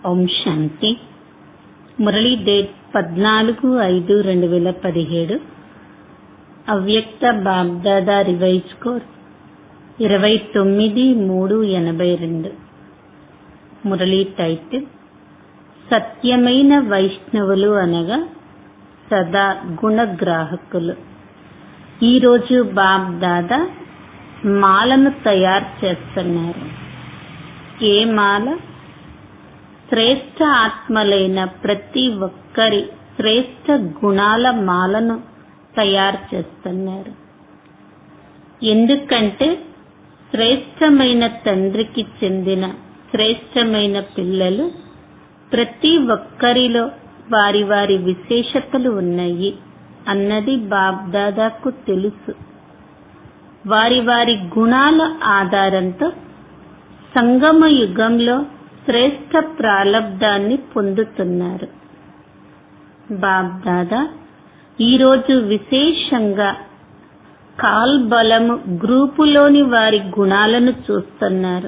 ఓం శాంతి Murali date పద్నాలుగు ఐదు రెండు వేల పదిహేడు అవ్యక్త బాగ్దాదా రివైజ్ కోడ్ ఇరవై తొమ్మిది మూడు ఎనభై రెండు మురళీ టైటిల్ సత్యమైన వైష్ణవులు అనగా సదా గుణగ్రాహకులు ఈరోజు బాబ్ దాదా మాలను తయారు చేస్తున్నారు ఏ మాల శ్రేష్ట ఆత్మలైన ప్రతి ఒక్కరి శ్రేష్ట గుణాల మాలను తయారు చేస్తున్నారు ఎందుకంటే శ్రేష్టమైన తండ్రికి చెందిన శ్రేష్టమైన పిల్లలు ప్రతి ఒక్కరిలో వారి వారి విశేషతలు ఉన్నాయి అన్నది బాబ్దాదాకు తెలుసు వారి వారి గుణాల ఆధారంతో సంగమ యుగంలో శ్రేష్ట ప్రాలబ్ధాన్ని పొందుతున్నారు బాబ్దాదా ఈరోజు విశేషంగా కాల్ బలము గ్రూపులోని వారి గుణాలను చూస్తున్నారు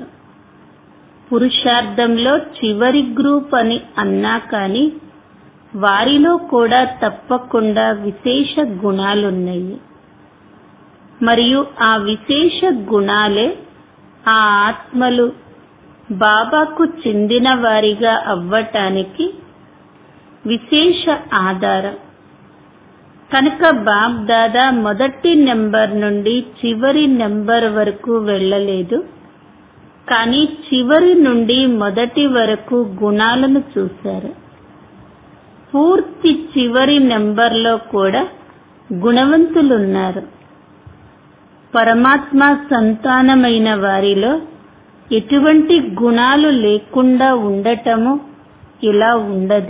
పురుషార్థంలో చివరి గ్రూప్ అని అన్నా కానీ వారిలో కూడా తప్పకుండా విశేష గుణాలున్నాయి మరియు ఆ విశేష గుణాలే ఆ ఆత్మలు బాబాకు చెందిన వారిగా అవ్వటానికి విశేష ఆధారం కనుక బాబ్ దాదా మొదటి నెంబర్ నుండి చివరి నెంబర్ వరకు వెళ్ళలేదు కానీ చివరి నుండి మొదటి వరకు గుణాలను చూశారు పూర్తి చివరి నెంబర్లో కూడా గుణవంతులున్నారు పరమాత్మ సంతానమైన వారిలో ఎటువంటి గుణాలు లేకుండా ఉండటము ఇలా ఉండదు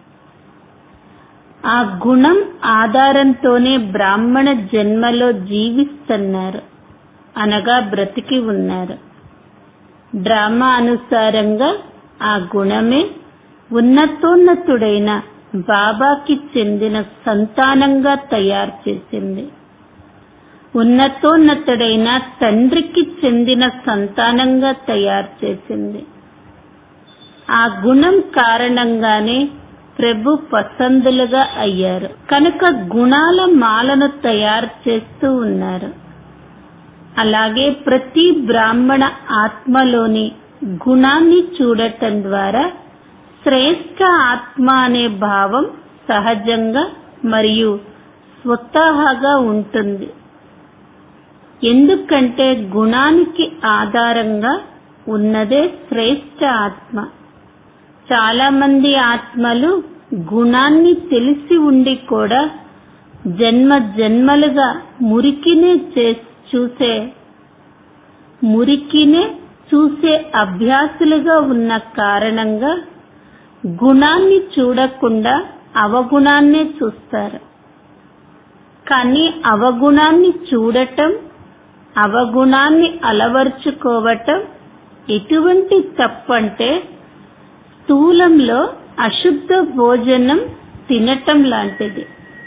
ఆ గుణం ఆధారంతోనే బ్రాహ్మణ జన్మలో జీవిస్తున్నారు అనగా బ్రతికి ఉన్నారు డ్రామా అనుసారంగా ఆ గుణమే ఉన్నతోన్నతుడైన బాబాకి చెందిన సంతానంగా తయారు చేసింది ఉన్నతోన్నతుడైన తండ్రికి చెందిన సంతానంగా తయారు చేసింది ఆ గుణం కారణంగానే ప్రభు పసందులుగా అయ్యారు కనుక గుణాల మాలను తయారు చేస్తూ ఉన్నారు అలాగే ప్రతి బ్రాహ్మణ ఆత్మలోని గుణాన్ని చూడటం ద్వారా శ్రేష్ట ఆత్మ అనే భావం సహజంగా మరియు స్వతహాగా ఉంటుంది ఎందుకంటే గుణానికి ఆధారంగా ఉన్నదే శ్రేష్ట ఆత్మ చాలా మంది ఆత్మలు గుణాన్ని తెలిసి ఉండి కూడా జన్మ జన్మలుగా మురికినే చూసే మురికినే చూసే అభ్యాసులుగా ఉన్న కారణంగా గుణాన్ని చూడకుండా అవగుణాన్నే చూస్తారు కానీ అవగుణాన్ని చూడటం అవగుణాన్ని అలవర్చుకోవటం ఎటువంటి తప్పంటే స్థూలంలో అశుద్ధ భోజనం తినటం లాంటిది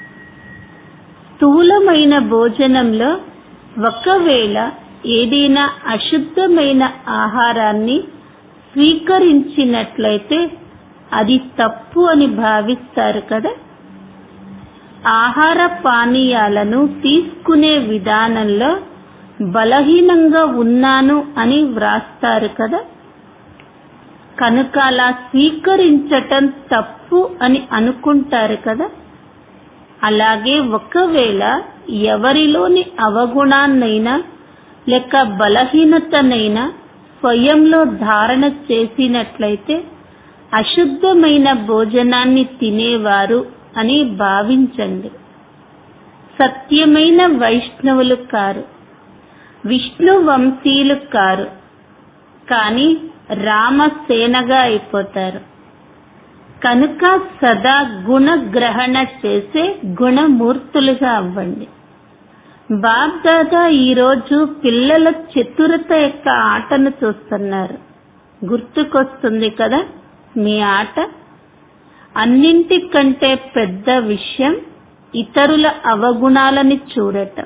స్థూలమైన భోజనంలో ఒకవేళ ఏదైనా అశుద్ధమైన ఆహారాన్ని స్వీకరించినట్లయితే అది తప్పు అని భావిస్తారు కదా ఆహార పానీయాలను తీసుకునే విధానంలో బలహీనంగా ఉన్నాను అని వ్రాస్తారు కదా కనుక అలా స్వీకరించటం తప్పు అని అనుకుంటారు కదా అలాగే ఒకవేళ ఎవరిలోని అవగుణాన్నైనా లేక బలహీనతనైనా స్వయంలో ధారణ చేసినట్లయితే అశుద్ధమైన భోజనాన్ని తినేవారు అని భావించండి సత్యమైన వైష్ణవులు కారు విష్ణు వంశీయులు కారు కానీ రామసేనగా అయిపోతారు కనుక సదా గుణగ్రహణ చేసే గుణమూర్తులుగా అవ్వండి బాబ్దాదా ఈరోజు పిల్లల చతురత యొక్క ఆటను చూస్తున్నారు గుర్తుకొస్తుంది కదా మీ ఆట అన్నింటికంటే పెద్ద విషయం ఇతరుల అవగుణాలని చూడటం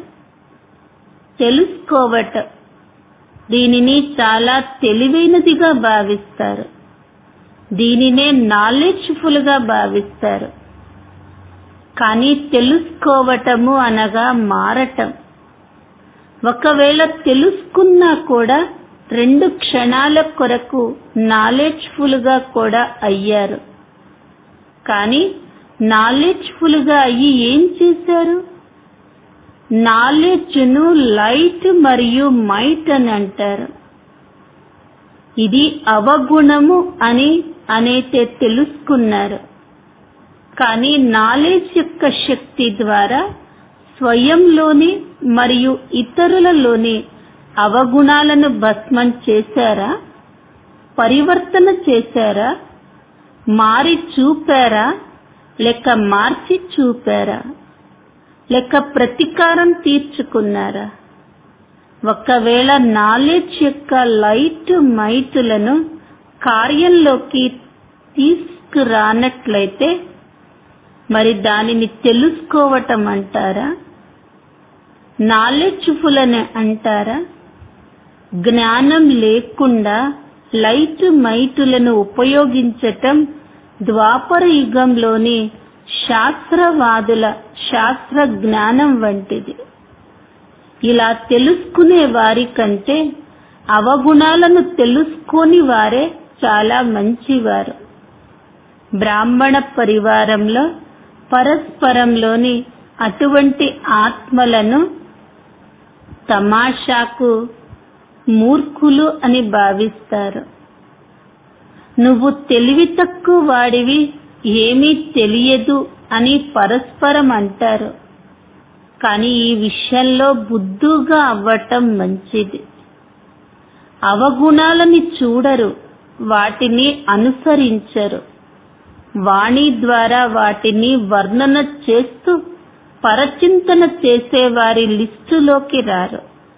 తెలుసుకోవటం దీనిని చాలా తెలివైనదిగా భావిస్తారు దీనినే నాలెడ్జ్ఫుల్ గా భావిస్తారు కానీ తెలుసుకోవటము అనగా మారటం ఒకవేళ తెలుసుకున్నా కూడా రెండు క్షణాల కొరకు నాలెడ్జ్ఫుల్ గా కూడా అయ్యారు కానీ నాలెడ్జ్ఫుల్ గా అయ్యి ఏం చేశారు నాలెడ్జ్ ను లైట్ మరియు మైట్ అని అంటారు ఇది అవగుణము అని అనైతే తెలుసుకున్నారు కానీ నాలెడ్జ్ యొక్క శక్తి ద్వారా స్వయంలోని మరియు ఇతరులలోని అవగుణాలను భస్మం చేశారా పరివర్తన చేశారా మారి చూపారా లేక మార్చి చూపారా లేక ప్రతీకారం తీర్చుకున్నారా ఒకవేళ నాలెడ్జ్ యొక్క లైట్ మైటులను కార్యంలోకి తీసుకురానట్లయితే మరి దానిని తెలుసుకోవటం అంటారా నాలెడ్జ్ఫుల్ అని అంటారా జ్ఞానం లేకుండా లైట్ మైటులను ఉపయోగించటం ద్వాపర యుగంలోని శాస్త్రవాదుల శాస్త్ర జ్ఞానం వంటిది ఇలా తెలుసుకునే వారి కంటే అవగుణాలను తెలుసుకోని వారే చాలా మంచివారు బ్రాహ్మణ పరివారంలో పరస్పరంలోని అటువంటి ఆత్మలను తమాషాకు మూర్ఖులు అని భావిస్తారు నువ్వు తెలివి తక్కువ వాడివి ఏమీ తెలియదు అని పరస్పరం అంటారు కానీ ఈ విషయంలో బుద్ధుగా అవ్వటం మంచిది అవగుణాలని చూడరు వాటిని అనుసరించరు వాణి ద్వారా వాటిని వర్ణన చేస్తూ పరచింతన చేసే వారి లిస్టులోకి రారు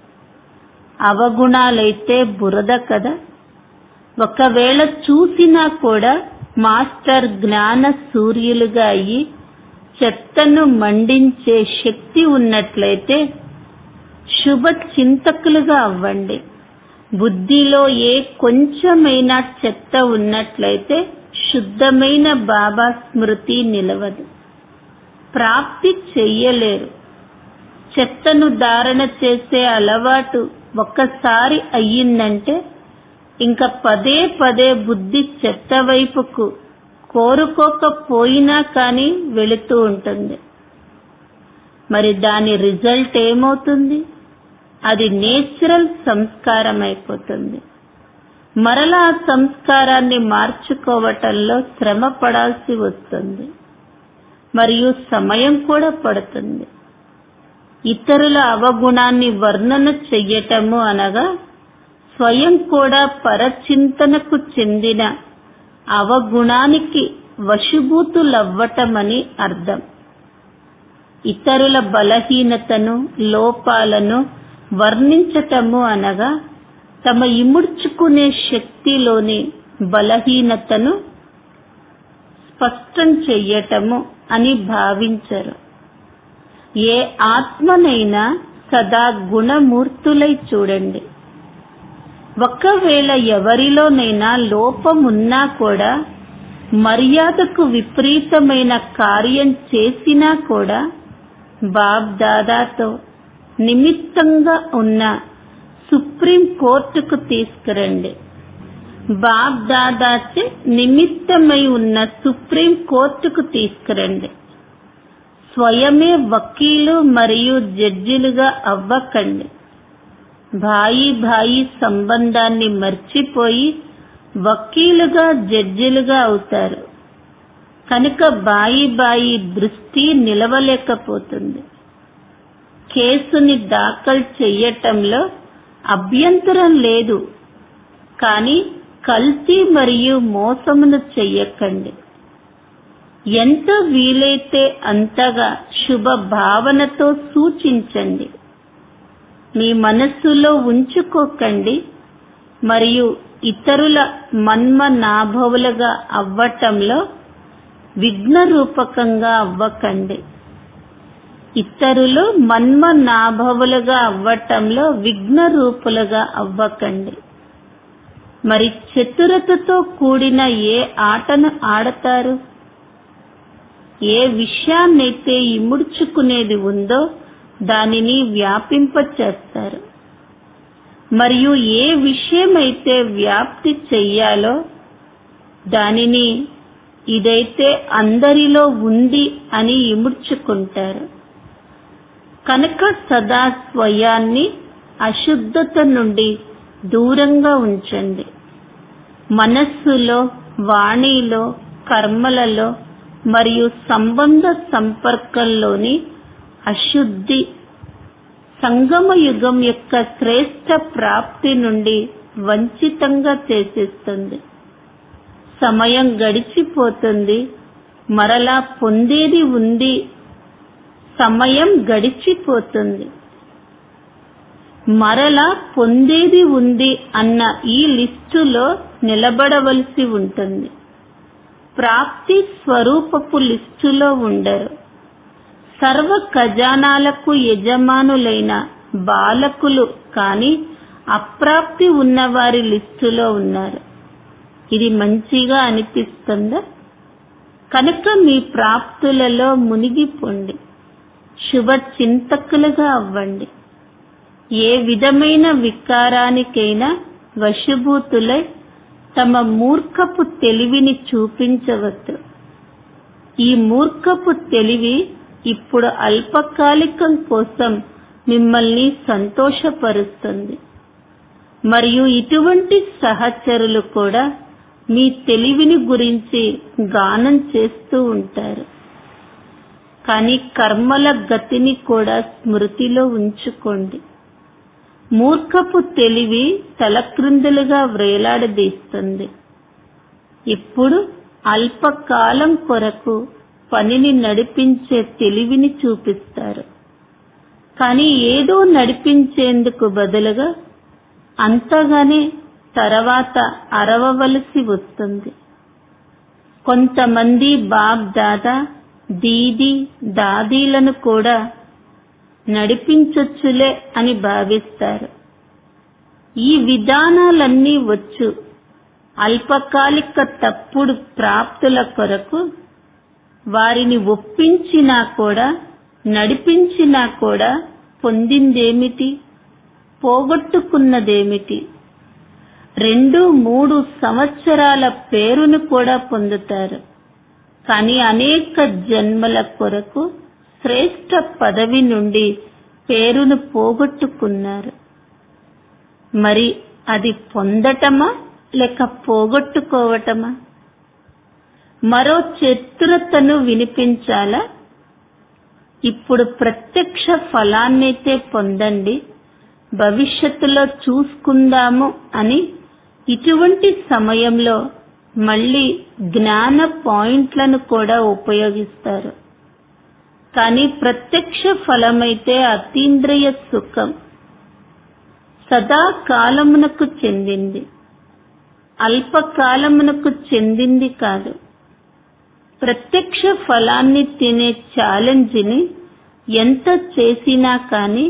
అవగుణాలైతే బురద కదా ఒకవేళ చూసినా కూడా మాస్టర్ జ్ఞాన సూర్యులుగా అయ్యి చెత్తను మండించే శక్తి ఉన్నట్లయితే శుభ చింతకులుగా అవ్వండి బుద్ధిలో ఏ కొంచెమైనా చెత్త ఉన్నట్లయితే శుద్ధమైన బాబా స్మృతి నిలవదు ప్రాప్తి చెయ్యలేరు చెత్తను ధారణ చేసే అలవాటు ఒక్కసారి అయ్యిందంటే ఇంకా పదే పదే బుద్ధి చెత్త వైపుకు కోరుకోకపోయినా కానీ వెళుతూ ఉంటుంది మరి దాని రిజల్ట్ ఏమవుతుంది అది నేచురల్ సంస్కారం అయిపోతుంది మరలా ఆ సంస్కారాన్ని మార్చుకోవటంలో శ్రమ పడాల్సి వస్తుంది మరియు సమయం కూడా పడుతుంది ఇతరుల అవగుణాన్ని వర్ణన చెయ్యటము అనగా స్వయం కూడా పరచింతనకు చెందిన అవగుణానికి వశుభూతులవ్వటమని అర్థం ఇతరుల బలహీనతను లోపాలను వర్ణించటము అనగా తమ ఇముడ్చుకునే శక్తిలోని బలహీనతను స్పష్టం చెయ్యటము అని భావించరు ఏ ఆత్మనైనా సదా గుణమూర్తులై చూడండి ఒకవేళ ఎవరిలోనైనా లోపమున్నా కూడా మర్యాదకు విపరీతమైన కార్యం చేసినా కూడా బాబ్ దాదాతో నిమిత్తంగా ఉన్న సుప్రీం కోర్టుకు తీసుకురండి బాబ్ దాదాచే నిమిత్తమై ఉన్న సుప్రీం కోర్టుకు తీసుకురండి స్వయమే వకీలు మరియు జడ్జిలుగా అవ్వకండి భాయి భాయి సంబంధాన్ని మర్చిపోయి వకీలుగా జడ్జిలుగా అవుతారు కనుక బాయి బాయి దృష్టి నిలవలేకపోతుంది కేసుని దాఖలు చెయ్యటంలో అభ్యంతరం లేదు కానీ కల్తీ మరియు మోసమును చెయ్యకండి ఎంత వీలైతే అంతగా శుభ భావనతో సూచించండి మీ మనస్సులో ఉంచుకోకండి మరియు ఇతరుల మన్మనాభవులుగా అవ్వటంలో విఘ్న రూపకంగా అవ్వకండి ఇతరులు మన్మనాభవులుగా అవ్వటంలో విఘ్న రూపులుగా అవ్వకండి మరి చతురతతో కూడిన ఏ ఆటను ఆడతారు ఏ విషయాన్నైతే ఇముడ్చుకునేది ఉందో దానిని వ్యాపింపచేస్తారు మరియు ఏ విషయమైతే వ్యాప్తి చెయ్యాలో దానిని ఇదైతే అందరిలో ఉంది అని ఇముడ్చుకుంటారు కనుక సదా స్వయాన్ని అశుద్ధత నుండి దూరంగా ఉంచండి మనస్సులో వాణిలో కర్మలలో మరియు సంబంధ సంపర్కంలోని అశుద్ధి సంగమ యుగం యొక్క శ్రేష్ట ప్రాప్తి నుండి వంచితంగా చేసేస్తుంది సమయం గడిచిపోతుంది మరలా పొందేది ఉంది సమయం గడిచిపోతుంది మరలా పొందేది ఉంది అన్న ఈ లిస్టులో నిలబడవలసి ఉంటుంది ప్రాప్తి స్వరూపపు లిస్టులో ఉండరు సర్వ ఖజానాలకు యజమానులైన బాలకులు కాని అప్రాప్తి ఉన్నవారి లిస్టులో ఉన్నారు ఇది మంచిగా అనిపిస్తుందా కనుక మీ ప్రాప్తులలో మునిగిపోండి శుభ చింతకులుగా అవ్వండి ఏ విధమైన వికారానికైనా వశభూతులై తమ మూర్ఖపు తెలివిని చూపించవద్దు ఈ మూర్ఖపు తెలివి ఇప్పుడు అల్పకాలికం కోసం మిమ్మల్ని సంతోషపరుస్తుంది మరియు ఇటువంటి సహచరులు కూడా మీ తెలివిని గురించి గానం చేస్తూ ఉంటారు కానీ కర్మల గతిని కూడా స్మృతిలో ఉంచుకోండి మూర్ఖపు తెలివి తలక్రిందులుగా వ్రేలాడదీస్తుంది ఇప్పుడు అల్పకాలం కొరకు పనిని నడిపించే తెలివిని చూపిస్తారు కానీ ఏదో నడిపించేందుకు బదులుగా అంతగానే తర్వాత అరవవలసి వస్తుంది కొంతమంది బాబ్ దాదా దీది దాదీలను కూడా నడిపించొచ్చులే అని భావిస్తారు ఈ విధానాలన్నీ వచ్చు అల్పకాలిక తప్పుడు ప్రాప్తుల కొరకు వారిని ఒప్పించినా కూడా నడిపించినా కూడా పొందిందేమిటి పోగొట్టుకున్నదేమిటి రెండు మూడు సంవత్సరాల పేరును కూడా పొందుతారు కానీ అనేక జన్మల కొరకు శ్రేష్ట పదవి నుండి పేరును పోగొట్టుకున్నారు మరి అది పొందటమా లేక పోగొట్టుకోవటమా మరో చతురతను వినిపించాలా ఇప్పుడు ప్రత్యక్ష ఫలాన్నైతే పొందండి భవిష్యత్తులో చూసుకుందాము అని ఇటువంటి సమయంలో మళ్ళీ జ్ఞాన పాయింట్లను కూడా ఉపయోగిస్తారు కానీ ప్రత్యక్ష ఫలమైతే అతీంద్రియ సుఖం సదా కాలమునకు చెందింది అల్పకాలమునకు చెందింది కాదు ప్రత్యక్ష ఫలాన్ని తినే ఛాలెంజ్ని ఎంత చేసినా కానీ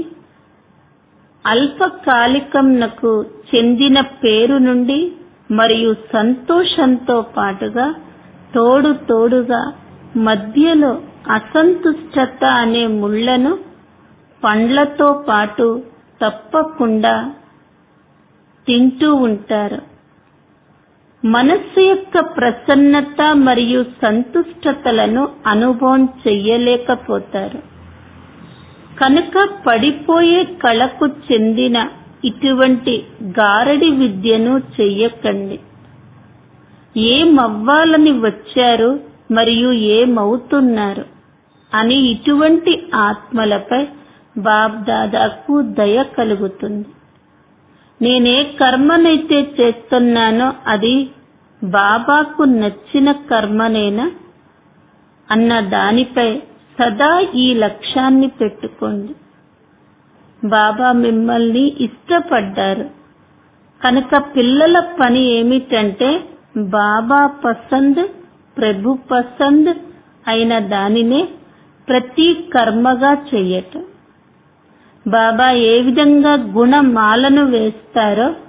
అల్పకాలికంనకు చెందిన పేరు నుండి మరియు సంతోషంతో పాటుగా తోడు తోడుగా మధ్యలో అసంతుష్టత అనే ముళ్లను పండ్లతో పాటు తప్పకుండా తింటూ ఉంటారు మనస్సు యొక్క ప్రసన్నత మరియు సంతుష్టతలను అనుభవం చెయ్యలేకపోతారు కనుక పడిపోయే కళకు చెందిన ఇటువంటి గారడి విద్యను చెయ్యకండి ఏమవ్వాలని వచ్చారు మరియు ఏమవుతున్నారు అని ఇటువంటి ఆత్మలపై బాబ్దాదాకు దయ కలుగుతుంది నేనే కర్మనైతే చేస్తున్నానో అది బాబాకు నచ్చిన కర్మనేనా అన్న దానిపై సదా ఈ లక్ష్యాన్ని పెట్టుకోండి బాబా మిమ్మల్ని ఇష్టపడ్డారు కనుక పిల్లల పని ఏమిటంటే బాబా పసంద్ ప్రభు పసంద్ అయిన దానినే ప్రతి కర్మగా చెయ్యటం బాబా ఏ విధంగా గుణమాలను వేస్తారో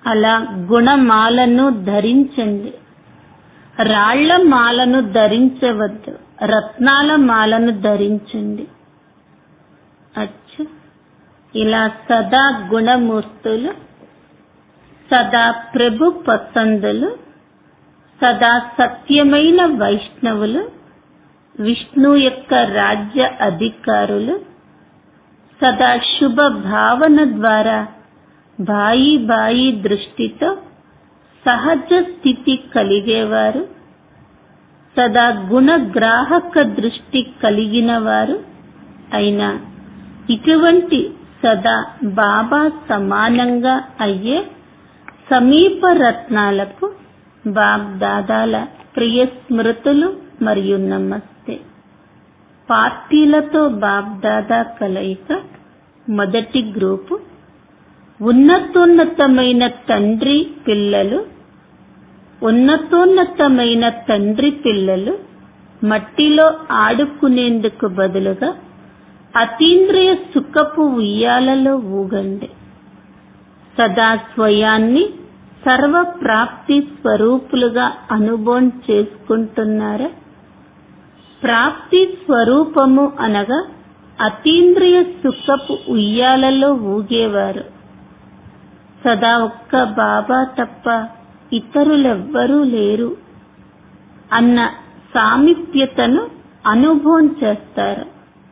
అలా గుణమాలను ధరించండి రాళ్ల మాలను ధరించవద్దు రత్నాల మాలను ధరించండి అచ్చ ఇలా సదా గుణమూర్తులు సదా ప్రభు పసందులు సదా సత్యమైన వైష్ణవులు విష్ణు యొక్క రాజ్య అధికారులు సదా శుభ భావన ద్వారా బాయి బాయి దృష్టితో సహజ స్థితి కలిగేవారు సదా గుణగ్రాహక దృష్టి కలిగిన వారు అయినా ఇటువంటి సదా బాబా సమానంగా అయ్యే సమీప రత్నాలకు బాబ్ దాదాల ప్రియ స్మృతులు మరియు నమస్తే పార్టీలతో బాబ్ దాదా కలయిక మొదటి గ్రూపు ఉన్నతోన్నతమైన తండ్రి పిల్లలు ఉన్నతోన్నతమైన తండ్రి పిల్లలు మట్టిలో ఆడుకునేందుకు బదులుగా అతీంద్రియ సుఖపు ఉయ్యాలలో ఊగండి సదా స్వయాన్ని సర్వ ప్రాప్తి స్వరూపులుగా అనుభవం చేసుకుంటున్నారా ప్రాప్తి స్వరూపము అనగా అతీంద్రియ సుఖపు ఉయ్యాలలో ఊగేవారు సదా ఒక్క బాబా తప్ప ఇతరులెవ్వరూ లేరు అన్న సామీప్యతను అనుభవం చేస్తారు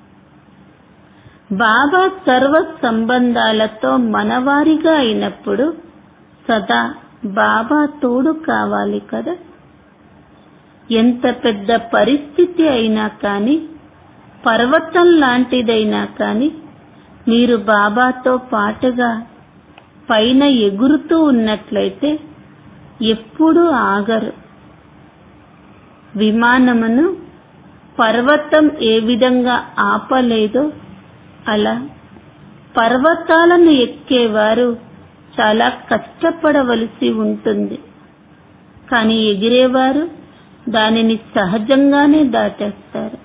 బాబా సర్వ సంబంధాలతో మనవారిగా అయినప్పుడు సదా బాబా తోడు కావాలి కదా ఎంత పెద్ద పరిస్థితి అయినా కానీ పర్వతం లాంటిదైనా కానీ మీరు బాబాతో పాటుగా పైన ఎగురుతూ ఉన్నట్లయితే ఎప్పుడూ ఆగరు విమానమును పర్వతం ఏ విధంగా ఆపలేదో అలా పర్వతాలను ఎక్కేవారు చాలా కష్టపడవలసి ఉంటుంది కానీ ఎగిరేవారు దానిని సహజంగానే దాటేస్తారు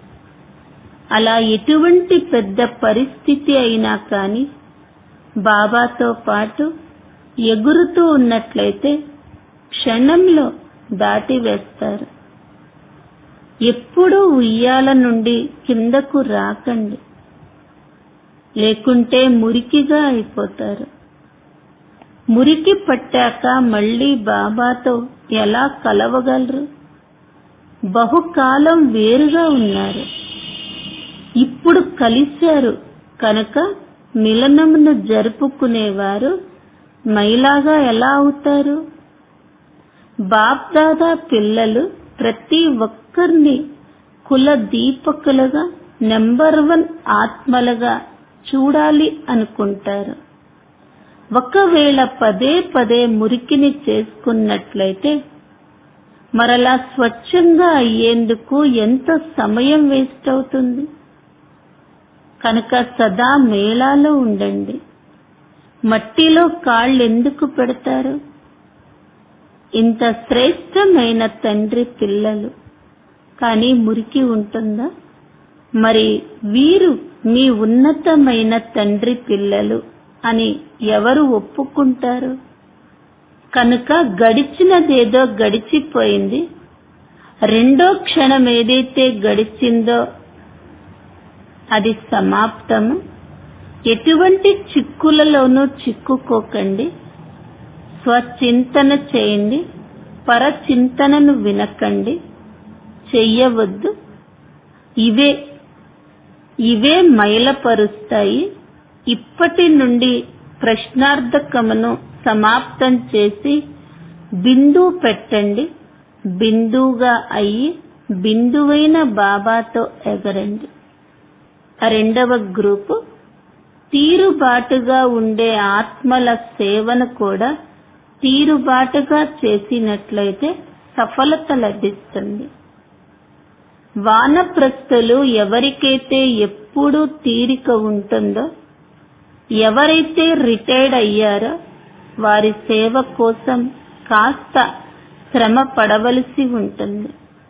అలా ఎటువంటి పెద్ద పరిస్థితి అయినా కానీ బాబాతో పాటు ఎగురుతూ ఉన్నట్లయితే క్షణంలో దాటివేస్తారు ఎప్పుడూ ఉయ్యాల నుండి కిందకు రాకండి లేకుంటే మురికిగా అయిపోతారు మురికి పట్టాక మళ్ళీ బాబాతో ఎలా కలవగలరు బహుకాలం వేరుగా ఉన్నారు ఇప్పుడు కలిశారు కనుక మిలనమును జరుపుకునేవారు మైలాగా ఎలా అవుతారు బాప్దాదా పిల్లలు ప్రతి ఒక్కరిని కుల దీపకులుగా నెంబర్ వన్ ఆత్మలుగా చూడాలి అనుకుంటారు ఒకవేళ పదే పదే మురికిని చేసుకున్నట్లయితే మరలా స్వచ్ఛంగా అయ్యేందుకు ఎంత సమయం వేస్ట్ అవుతుంది కనుక సదా మేళాలో ఉండండి మట్టిలో కాళ్ళు ఎందుకు పెడతారు ఇంత శ్రేష్టమైన తండ్రి పిల్లలు కానీ మురికి ఉంటుందా మరి వీరు మీ ఉన్నతమైన తండ్రి పిల్లలు అని ఎవరు ఒప్పుకుంటారు కనుక గడిచినదేదో గడిచిపోయింది రెండో క్షణం ఏదైతే గడిచిందో అది సమాప్తము ఎటువంటి చిక్కులలోనూ చిక్కుకోకండి స్వచింతన చేయండి పరచింతనను వినకండి చెయ్యవద్దు ఇవే ఇవే మైలపరుస్తాయి ఇప్పటి నుండి ప్రశ్నార్థకమును సమాప్తం చేసి బిందు పెట్టండి బిందువుగా అయ్యి బిందువైన బాబాతో ఎగరండి రెండవ గ్రూపు తీరుబాటుగా ఉండే ఆత్మల సేవను కూడా తీరుబాటుగా చేసినట్లయితే సఫలత లభిస్తుంది వానప్రస్థులు ఎవరికైతే ఎప్పుడూ తీరిక ఉంటుందో ఎవరైతే రిటైర్డ్ అయ్యారో వారి సేవ కోసం కాస్త శ్రమ పడవలసి ఉంటుంది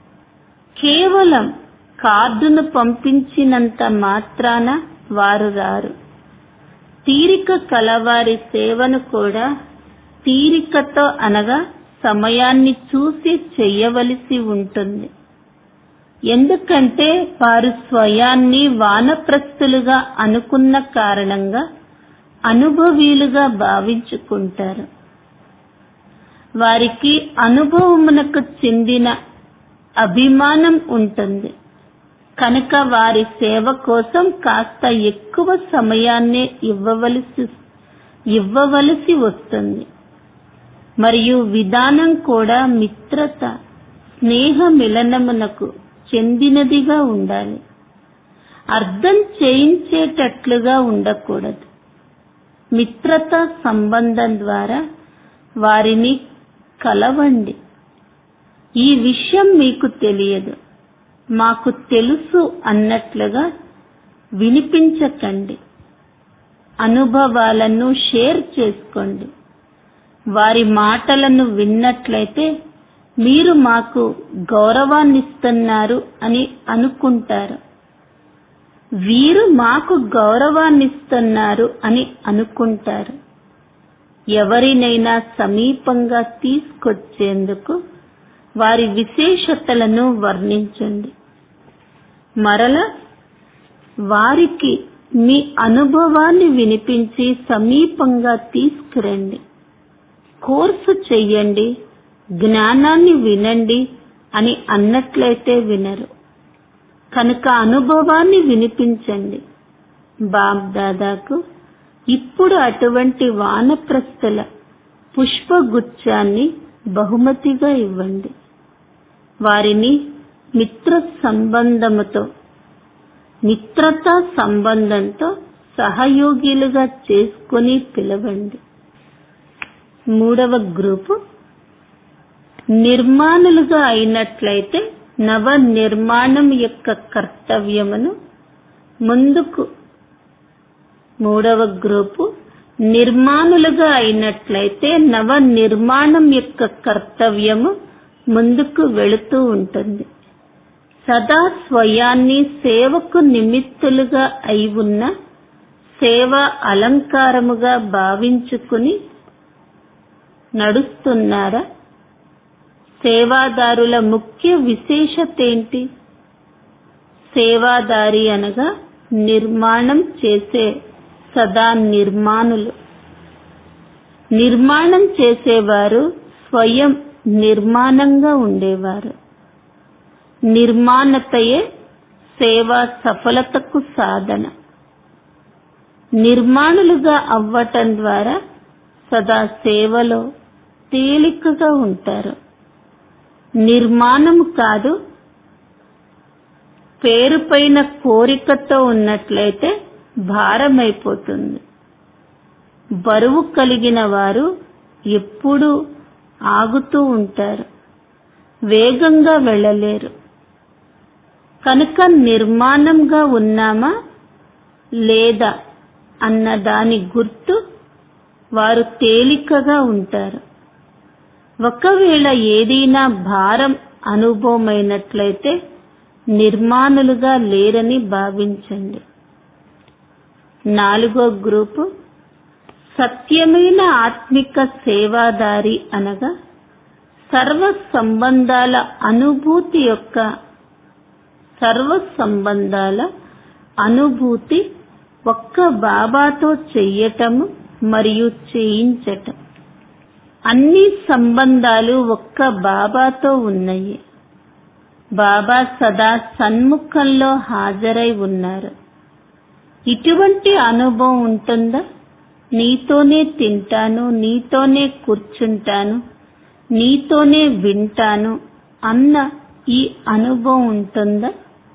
కేవలం కార్డును పంపించినంత మాత్రాన వారు రారు తీరిక కలవారి సేవను కూడా తీరికతో అనగా సమయాన్ని చూసి చెయ్యవలసి ఉంటుంది ఎందుకంటే వారు స్వయాన్ని వానప్రస్థులుగా అనుకున్న కారణంగా అనుభవీలుగా భావించుకుంటారు వారికి అనుభవమునకు చెందిన అభిమానం ఉంటుంది కనుక వారి సేవ కోసం కాస్త ఎక్కువ సమయాన్నే ఇవ్వవలసి ఇవ్వవలసి వస్తుంది మరియు విధానం కూడా మిత్రత స్నేహ మిలనమునకు చెందినదిగా ఉండాలి అర్థం చేయించేటట్లుగా ఉండకూడదు మిత్రత సంబంధం ద్వారా వారిని కలవండి ఈ విషయం మీకు తెలియదు మాకు తెలుసు అన్నట్లుగా వినిపించకండి అనుభవాలను షేర్ చేసుకోండి వారి మాటలను విన్నట్లయితే మీరు మాకు గౌరవాన్నిస్తున్నారు అని అనుకుంటారు వీరు మాకు గౌరవాన్నిస్తున్నారు అని అనుకుంటారు ఎవరినైనా సమీపంగా తీసుకొచ్చేందుకు వారి విశేషతలను వర్ణించండి మరల వారికి మీ అనుభవాన్ని వినిపించి సమీపంగా తీసుకురండి కోర్సు చెయ్యండి జ్ఞానాన్ని వినండి అని అన్నట్లయితే వినరు కనుక అనుభవాన్ని వినిపించండి బాబ్ దాదాకు ఇప్పుడు అటువంటి వానప్రస్థల పుష్పగుచ్చాన్ని బహుమతిగా ఇవ్వండి వారిని మిత్ర సంబంధముతో మిత్రతా సంబంధంతో సహయోగిలుగా చేసుకుని పిలవండి మూడవ గ్రూపు నిర్మాణులుగా అయినట్లయితే నవ నిర్మాణం యొక్క కర్తవ్యమును ముందుకు మూడవ గ్రూపు నిర్మాణులుగా అయినట్లయితే నవ నిర్మాణం యొక్క కర్తవ్యము ముందుకు వెళుతూ ఉంటుంది సదా స్వయాన్ని సేవకు నిమిత్తులుగా అయి ఉన్న సేవ అలంకారముగా భావించుకుని నడుస్తున్నారా సేవాదారుల ముఖ్య విశేషత ఏంటి సేవాదారి అనగా నిర్మాణం చేసే సదా నిర్మాణులు నిర్మాణం చేసేవారు స్వయం నిర్మాణంగా ఉండేవారు నిర్మాణతయే సేవా సఫలతకు సాధన నిర్మాణులుగా అవ్వటం ద్వారా సదా సేవలో తేలికగా ఉంటారు నిర్మాణము కాదు పేరుపైన కోరికతో ఉన్నట్లయితే భారమైపోతుంది బరువు కలిగిన వారు ఎప్పుడూ ఆగుతూ ఉంటారు వేగంగా వెళ్ళలేరు కనుక నిర్మాణంగా ఉన్నామా లేదా అన్న దాని గుర్తు వారు తేలికగా ఉంటారు ఒకవేళ ఏదైనా భారం అనుభవమైనట్లయితే నిర్మాణులుగా లేరని భావించండి నాలుగో గ్రూపు సత్యమైన ఆత్మిక సేవాదారి అనగా సర్వ సంబంధాల అనుభూతి యొక్క సర్వ సంబంధాల అనుభూతి ఒక్క బాబాతో చెయ్యటము మరియు చేయించటం అన్ని సంబంధాలు ఒక్క బాబాతో ఉన్నాయి బాబా సదా సన్ముఖంలో హాజరై ఉన్నారు ఇటువంటి అనుభవం ఉంటుందా నీతోనే తింటాను నీతోనే కూర్చుంటాను నీతోనే వింటాను అన్న ఈ అనుభవం ఉంటుందా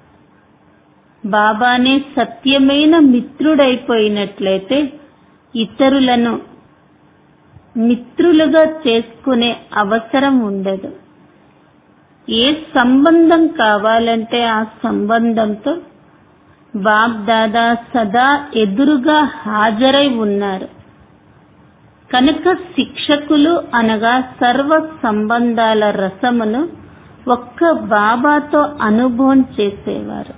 బాబానే సత్యమైన మిత్రుడైపోయినట్లయితే ఇతరులను మిత్రులుగా చేసుకునే అవసరం ఉండదు ఏ సంబంధం కావాలంటే ఆ సంబంధంతో బాబ్ దాదా సదా ఎదురుగా హాజరై ఉన్నారు కనుక శిక్షకులు అనగా సర్వ సంబంధాల రసమును ఒక్క బాబాతో అనుభవం చేసేవారు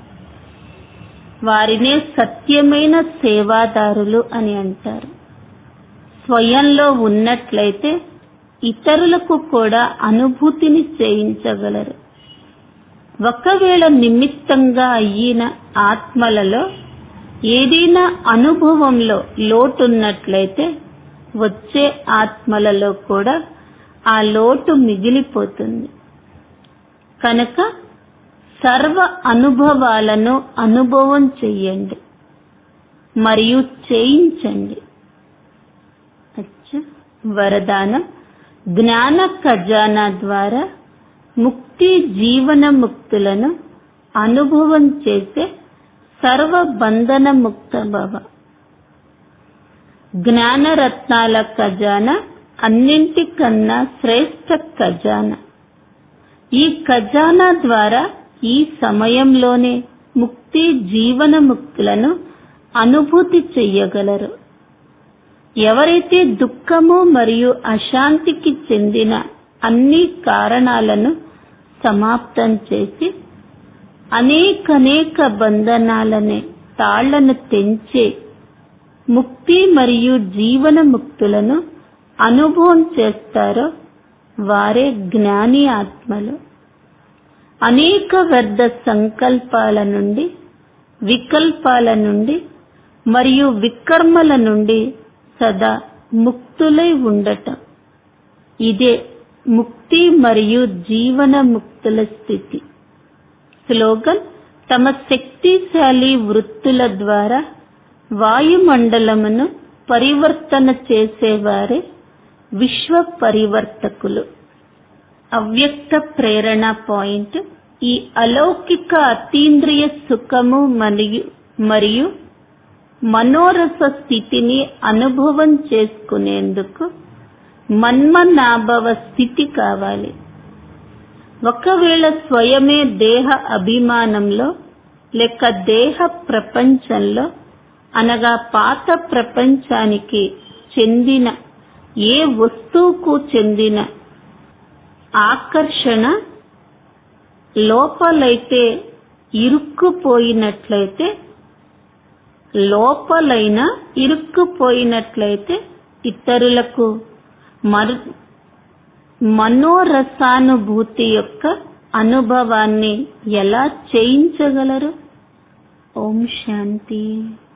వారినే సత్యమైన సేవాదారులు అని అంటారు స్వయంలో ఉన్నట్లయితే ఇతరులకు కూడా అనుభూతిని చేయించగలరు ఒకవేళ నిమిత్తంగా అయిన ఆత్మలలో ఏదైనా అనుభవంలో లోటున్నట్లయితే వచ్చే ఆత్మలలో కూడా ఆ లోటు మిగిలిపోతుంది కనుక సర్వ అనుభవాలను అనుభవం చెయ్యండి మరియు చేయించండి అచ్చా వరదానం జ్ఞాన ఖజానా ద్వారా ముక్తి జీవన ముక్తులను అనుభవం చేసే సర్వ బంధన ముక్త భవ జ్ఞానరత్నాల ఖజానా అన్నింటికన్నా శ్రేష్ట ఖజానా ఈ ఖజానా ద్వారా ఈ సమయంలోనే ముక్తి జీవన ముక్తులను అనుభూతి చెయ్యగలరు ఎవరైతే దుఃఖము మరియు అశాంతికి చెందిన అన్ని కారణాలను సమాప్తం చేసి అనేకనేక బంధనాలనే తాళ్లను తెంచే ముక్తి మరియు జీవన ముక్తులను అనుభవం చేస్తారో వారే జ్ఞాని ఆత్మలు అనేక వ్యర్థ సంకల్పాల నుండి వికల్పాల నుండి మరియు వికర్మల నుండి సదా ముక్తులై ఉండటం ఇదే ముక్తి మరియు జీవన ముక్తుల స్థితి స్లోగన్ తమ శక్తిశాలి వృత్తుల ద్వారా వాయుమండలమును పరివర్తన చేసేవారే విశ్వ పరివర్తకులు అవ్యక్త ప్రేరణ పాయింట్ ఈ అలౌకిక అతీంద్రియ సుఖము మరియు మరియు మనోరస స్థితిని అనుభవం చేసుకునేందుకు మన్మనాభవ స్థితి కావాలి ఒకవేళ స్వయమే దేహ అభిమానంలో లేక దేహ ప్రపంచంలో అనగా పాత ప్రపంచానికి చెందిన ఏ వస్తువుకు చెందిన ఆకర్షణ లోపలైతే ఇరుక్కుపోయినట్లయితే లోపలైన ఇరుక్కుపోయినట్లయితే ఇతరులకు మర్ మనోరసానుభూతి యొక్క అనుభవాన్ని ఎలా చేయించగలరు ఓం శాంతి